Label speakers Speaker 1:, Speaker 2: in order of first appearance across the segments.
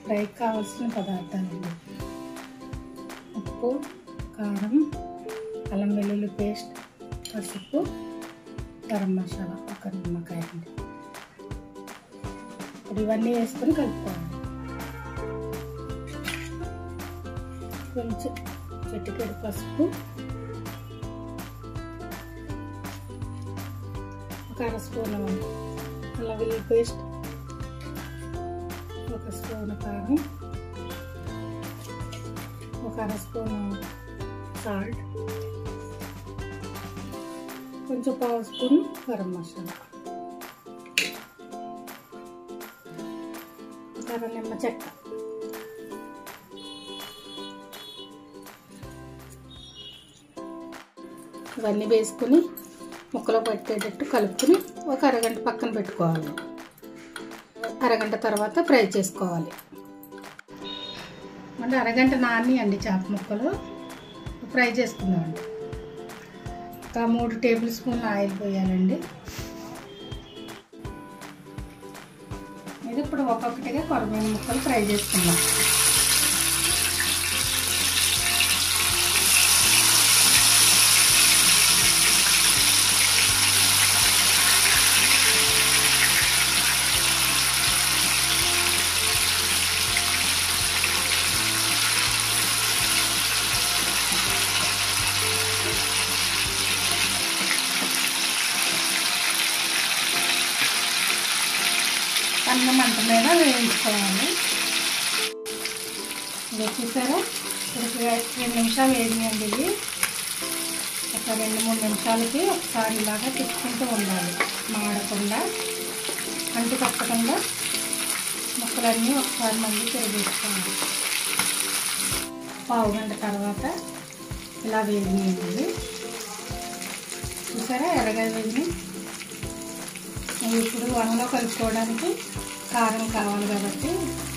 Speaker 1: ఫ్రైకి కావాల్సిన పదార్థాలండి ఉప్పు కారం అల్లం వెల్లుల్లి పేస్ట్ పసుపు గరం మసాలా ఒక నిమ్మకాయ అండి ఇప్పుడు ఇవన్నీ వేసుకొని కలుపుకోవాలి కొంచెం చెట్టుకెడు పసుపు ఒక అర స్పూన్ అల్లం వెల్లుల్లి పేస్ట్ ఒక స్పూన్ కారం ఒక అర స్పూన్ సాల్ట్ కొంచెం పావు స్పూన్ గరం మసాలా ఒక అర నిమ్మ చెక్క ఇవన్నీ వేసుకుని ముక్కలో పట్టేటట్టు కలుపుకుని ఒక అరగంట పక్కన పెట్టుకోవాలి అరగంట తర్వాత ఫ్రై చేసుకోవాలి అంటే అరగంట నాని అండి చేప ముక్కలు ఫ్రై చేసుకుందామండి ఒక మూడు టేబుల్ స్పూన్ ఆయిల్ పోయాలండి ఇది ఇప్పుడు ఒక్కొక్కటిగా కొరమైన ముక్కలు ఫ్రై చేసుకుందాం అన్నం మంట మీద వేయించుకోవాలి ఇది చూసారా ఇప్పుడు రెండు నిమిషాలు వేడినాయండి ఇది ఒక రెండు మూడు నిమిషాలకి ఒకసారి ఇలాగా తిప్పుకుంటూ ఉండాలి మాడకుండా అంటు కట్టకుండా ముక్కలన్నీ ఒకసారి మళ్ళీ తిరిగేసుకోవాలి పావు గంట తర్వాత ఇలా వేడినాయండి చూసారా ఎర్రగా వేడినాయి ఇప్పుడు వనలో కలుపుకోవడానికి కారం కావాలి కాబట్టి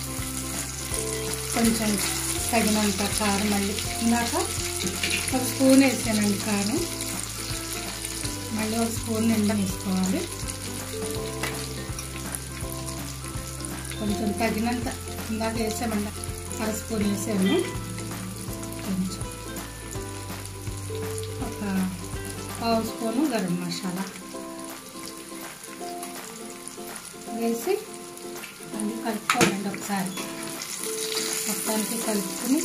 Speaker 1: కొంచెం తగినంత కారం మళ్ళీ ఇందాక ఒక స్పూన్ వేసానండి కారం మళ్ళీ ఒక స్పూన్ నిండా వేసుకోవాలి కొంచెం తగినంత ఇందాక వేసామండి అర స్పూన్ వేసాను కొంచెం ఒక పావు స్పూను గరం మసాలా వేసి మళ్ళీ కలుపుకోవాలండి ఒకసారి మొత్తానికి కలుపుకొని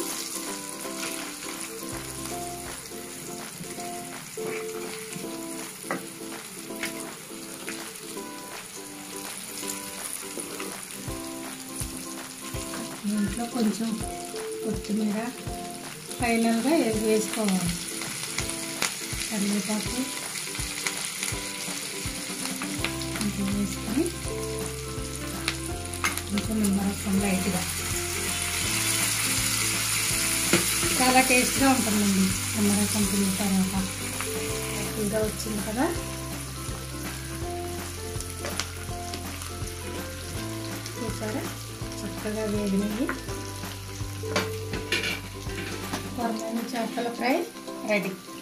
Speaker 1: దీంట్లో కొంచెం కొత్తిమీర ఫైనల్గా వేసుకోవాలి కరివేపాకు కొంచెం వేసుకొని కొంచెం నిమ్మరసం లైట్గా చాలా టేస్ట్గా ఉంటుందండి నిమ్మరసం తిన్న తర్వాత ఇంకా వచ్చింది కదా చూసారా చక్కగా వేగినవి కొరమైన చేపల ఫ్రై రెడీ